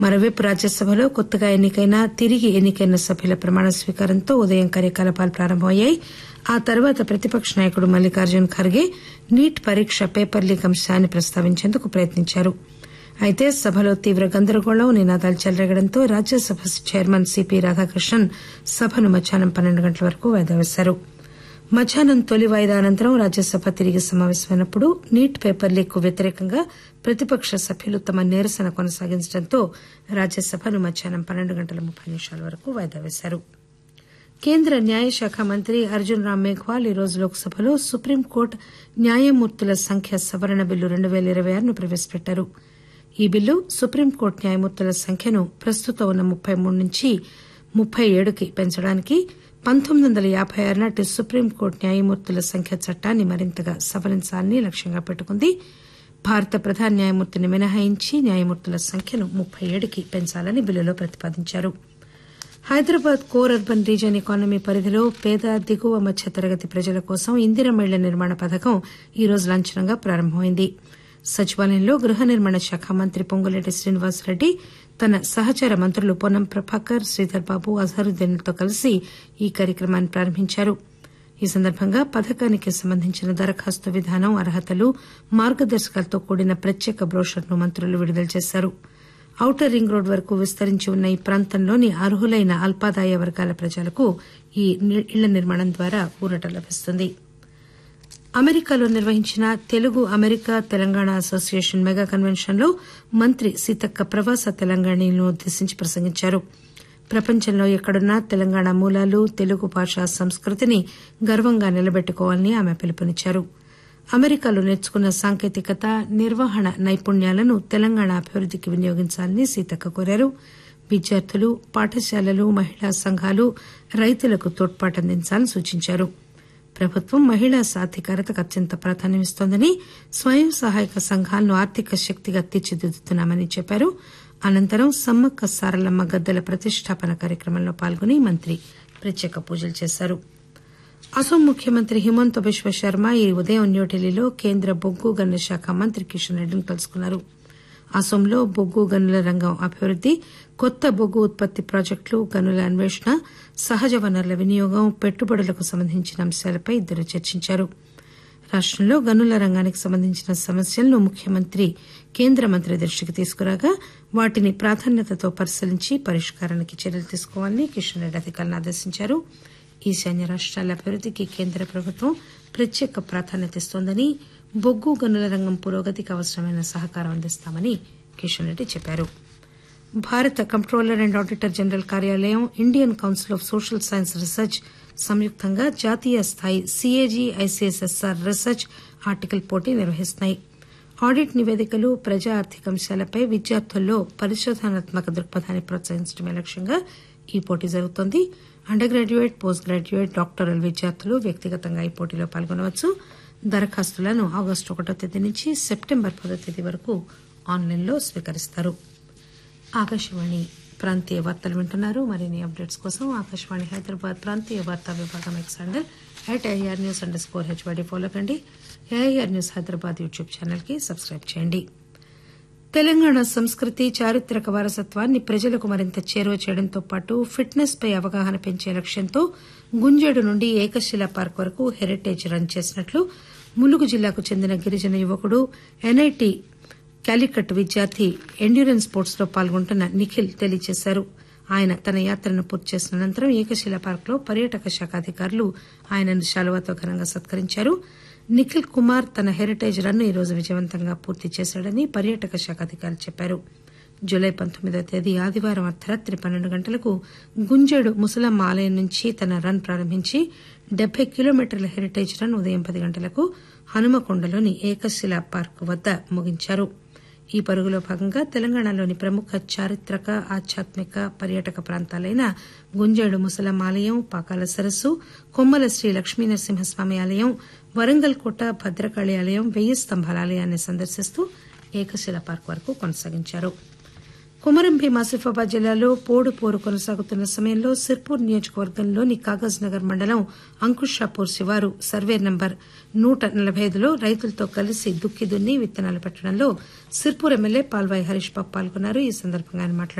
మరోవైపు రాజ్యసభలో కొత్తగా ఎన్నికైన తిరిగి ఎన్నికైన సభ్యుల ప్రమాణ స్వీకారంతో ఉదయం కార్యకలాపాలు ప్రారంభమయ్యాయి ఆ తర్వాత ప్రతిపక్ష నాయకుడు మల్లికార్జున్ ఖర్గే నీట్ పరీక్ష పేపర్ లీక్ అంశాన్ని ప్రస్తావించేందుకు ప్రయత్నించారు అయితే సభలో తీవ్ర గందరగోళం నినాదాలు చెలరేగడంతో రాజ్యసభ చైర్మన్ సిపి రాధాకృష్ణన్ సభను మధ్యాహ్నం పన్నెండు గంటల వరకు వాయిదా వేశారు మధ్యాహ్నం తొలి వాయిదా అనంతరం రాజ్యసభ తిరిగి సమావేశమైనప్పుడు నీట్ పేపర్ లీక్ కు వ్యతిరేకంగా ప్రతిపక్ష సభ్యులు తమ నిరసన కొనసాగించడంతో రాజ్యసభను మధ్యాహ్నం పన్నెండు గంటల ముప్పై నిమిషాల వరకు వాయిదా వేశారు కేంద్ర న్యాయశాఖ మంత్రి అర్జున్ రామ్ మేఘ్వాల్ ఈరోజు లోక్సభలో సుప్రీంకోర్టు న్యాయమూర్తుల సంఖ్య సవరణ బిల్లు రెండు పేల ఇరవై ఆరును ప్రవేశపెట్టారు ఈ బిల్లు సుప్రీంకోర్టు న్యాయమూర్తుల సంఖ్యను ప్రస్తుతం ఉన్న ముప్పై మూడు నుంచి ముప్పై ఏడుకి పెంచడానికి పంతొమ్మిది వందల యాబై ఆరు నాటి సుప్రీంకోర్టు న్యాయమూర్తుల సంఖ్య చట్టాన్ని మరింతగా సవరించాలని లక్ష్యంగా పెట్టుకుంది భారత ప్రధాన న్యాయమూర్తిని మినహాయించి న్యాయమూర్తుల సంఖ్యను ముప్పై ఏడుకి పెంచాలని బిల్లులో ప్రతిపాదించారు Hyderabad core urban region economy పరిధిలో పేద దిగువ మధ్య తరగతి ప్రజల కోసం ఇందిరమ్మ ఇళ్ల నిర్మాణ పథకం ఈ రోజు లాంఛనంగా ప్రారంభమైంది సచివాలయంలో గృహ నిర్మాణ శాఖ మంత్రి పొంగులేటి శ్రీనివాసరెడ్డి తన సహచర మంత్రులు పొన్నం ప్రభాకర్ శ్రీధర్ బాబు అజహరుద్దీన్లతో కలిసి ఈ కార్యక్రమాన్ని ప్రారంభించారు ఈ సందర్భంగా పథకానికి సంబంధించిన దరఖాస్తు విధానం అర్హతలు మార్గదర్శకాలతో కూడిన ప్రత్యేక బ్రోషర్ను మంత్రులు విడుదల చేశారు ఔటర్ రింగ్ రోడ్డు వరకు విస్తరించి ఉన్న ఈ ప్రాంతంలోని అర్హులైన అల్పాదాయ వర్గాల ప్రజలకు ఈ ఇళ్ల నిర్మాణం ద్వారా ఊరట లభిస్తుంది అమెరికాలో నిర్వహించిన Telugu America Telangana association mega convention లో మంత్రి సీతక్క ప్రవాస తెలంగాణీలను ఉద్దేశించి ప్రసంగించారు ప్రపంచంలో ఎక్కడున్నా తెలంగాణ మూలాలు తెలుగు భాష సంస్కృతిని గర్వంగా నిలబెట్టుకోవాలని ఆమె పిలుపునిచ్చారు అమెరికాలో నేర్చుకున్న సాంకేతికత నిర్వహణ నైపుణ్యాలను తెలంగాణ అభివృద్దికి వినియోగించాలని సీతక్క కోరారు విద్యార్థులు పాఠశాలలు మహిళా సంఘాలు రైతులకు తోడ్పాటందించాలని సూచించారు ప్రభుత్వం మహిళా సాధికారతకు అత్యంత ప్రాధాన్యమిస్తోందని స్వయం సహాయక సంఘాలను ఆర్థిక శక్తిగా తీర్చిదిద్దుతున్నామని చెప్పారు అనంతరం సమ్మక్క సారలమ్మ గద్దెల ప్రతిష్టాపన కార్యక్రమంలో పాల్గొని మంత్రి ప్రత్యేక పూజలు చేశారు అసోం ముఖ్యమంత్రి హిమంత బిశ్వ శర్మ ఈ ఉదయం న్యూఢిల్లీలో కేంద్ర బొగ్గు గనుల శాఖ మంత్రి కిషన్ రెడ్డిని కలుసుకున్నారు అసోంలో బొగ్గు గనుల రంగం అభివృద్ది కొత్త బొగ్గు ఉత్పత్తి ప్రాజెక్టులు గనుల అన్వేషణ సహజ వనరుల వినియోగం పెట్టుబడులకు సంబంధించిన అంశాలపై ఇద్దరు చర్చించారు రాష్టంలో గనుల రంగానికి సంబంధించిన సమస్యలను ముఖ్యమంత్రి కేంద్ర మంత్రి దృష్టికి తీసుకురాగా వాటిని ప్రాధాన్యతతో పరిశీలించి పరిష్కారానికి చర్యలు తీసుకోవాలని కిషన్ రెడ్డి అధికారులను ఆదేశించారు ఈశాన్య రాష్ట్రాల అభివృద్దికి కేంద్ర ప్రభుత్వం ప్రత్యేక ప్రాధాన్యత ఇస్తోందని బొగ్గు గనుల రంగం పురోగతికి అవసరమైన సహకారం అందిస్తామని కిషన్ రెడ్డి చెప్పారు భారత కంప్టోలర్ అండ్ ఆడిటర్ జనరల్ కార్యాలయం Indian council of social science research సంయుక్తంగా జాతీయ స్థాయి సిఏజీ ఐసీఎస్ఎస్ఆర్ రీసెర్చ్ ఆర్టికల్ పోటీ నిర్వహిస్తున్నాయి ఆడిట్ నివేదికలు ప్రజా ఆర్థిక అంశాలపై విద్యార్థుల్లో పరిశోధనాత్మక దృక్పథాన్ని ప్రోత్సహించడమే లక్ష్యంగా ఈ పోటీ జరుగుతోంది undergraduate postgraduate doctoral విద్యార్థులు వ్యక్తిగతంగా ఈ పోటీలో పాల్గొనవచ్చు దరఖాస్తులను ఆగస్టు ఒకటో తేదీ నుంచి సెప్టెంబర్ పదో తేదీ వరకు ఆన్లైన్లో స్వీకరిస్తారు ఆకాశవాణి ప్రాంతీయ వార్తలు వింటున్నారు మరిన్ని అప్డేట్స్ కోసం ఆకాశవాణి హైదరాబాద్ ప్రాంతీయ వార్తా విభాగం X handle at AR news underscore HYD follow కండి AIR news Hyderabad YouTube channel కి సబ్స్క్రైబ్ చేయండి తెలంగాణ సంస్కృతి చారిత్రక వారసత్వాన్ని ప్రజలకు మరింత చేరువ చేయడంతో పాటు ఫిట్నెస్ పై అవగాహన పెంచే లక్ష్యంతో గుంజేడు నుండి ఏకశిలా పార్క్ వరకు హెరిటేజ్ రన్ చేసినట్లు ములుగు జిల్లాకు చెందిన గిరిజన యువకుడు ఎన్ఐటి కాలికట్ విద్యార్థి ఎండ్యూరెన్స్ స్పోర్ట్స్ లో పాల్గొంటున్న నిఖిల్ తెలియజేశారు ఆయన తన యాత్రను పూర్తి చేసిన అనంతరం ఏకశిలా పార్క్ లో పర్యాటక శాఖ అధికారులు ఆయనను శాలువాతో ఘనంగా సత్కరించారు నిఖిల్ కుమార్ తన హెరిటేజ్ రన్ ఈ రోజు విజయవంతంగా పూర్తి చేశాడని పర్యాటక శాఖ అధికారులు చెప్పారు జూలై పంతొమ్మిదో తేదీ ఆదివారం అర్ధరాత్రి పన్నెండు గంటలకు గుంజేడు ముసలమ్మ ఆలయం నుంచి తన రన్ ప్రారంభించి డెబ్బై కిలోమీటర్ల హెరిటేజ్ రన్ ఉదయం పది గంటలకు హనుమకొండలోని ఏకశిలా పార్క్ వద్ద ముగించారు ఈ పరుగులో భాగంగా తెలంగాణలోని ప్రముఖ చారిత్రక ఆధ్యాత్మిక పర్యాటక ప్రాంతాలైన గుంజేడు ముసలమ్మ ఆలయం పాకాల సరస్సు కొమ్మల శ్రీ లక్ష్మీనరసింహస్వామి ఆలయం వరంగల్ కోట భద్రకాళి ఆలయం వెయ్యి స్తంభాల ఆలయాన్ని సందర్శిస్తూ ఏకశిల పార్క్ వరకు కొనసాగించారు కుమరం భీం ఆసిఫాబాద్ జిల్లాలో పోడు పోరు కొనసాగుతున్న సమయంలో సిర్పూర్ నియోజకవర్గంలోని కాగజ్ నగర్ మండలం అంకుషాపూర్ శివారు సర్వే నంబర్ నూట నలబై ఐదులో రైతులతో కలిసి దుక్కి దున్ని విత్తనాలు పెట్టడంలో సిర్పూర్ ఎమ్మెల్యే పాల్వాయి హరీష్ బాబు పాల్గొన్నారు ఈ సందర్భంగా ఆయన మాట్లాడుతూ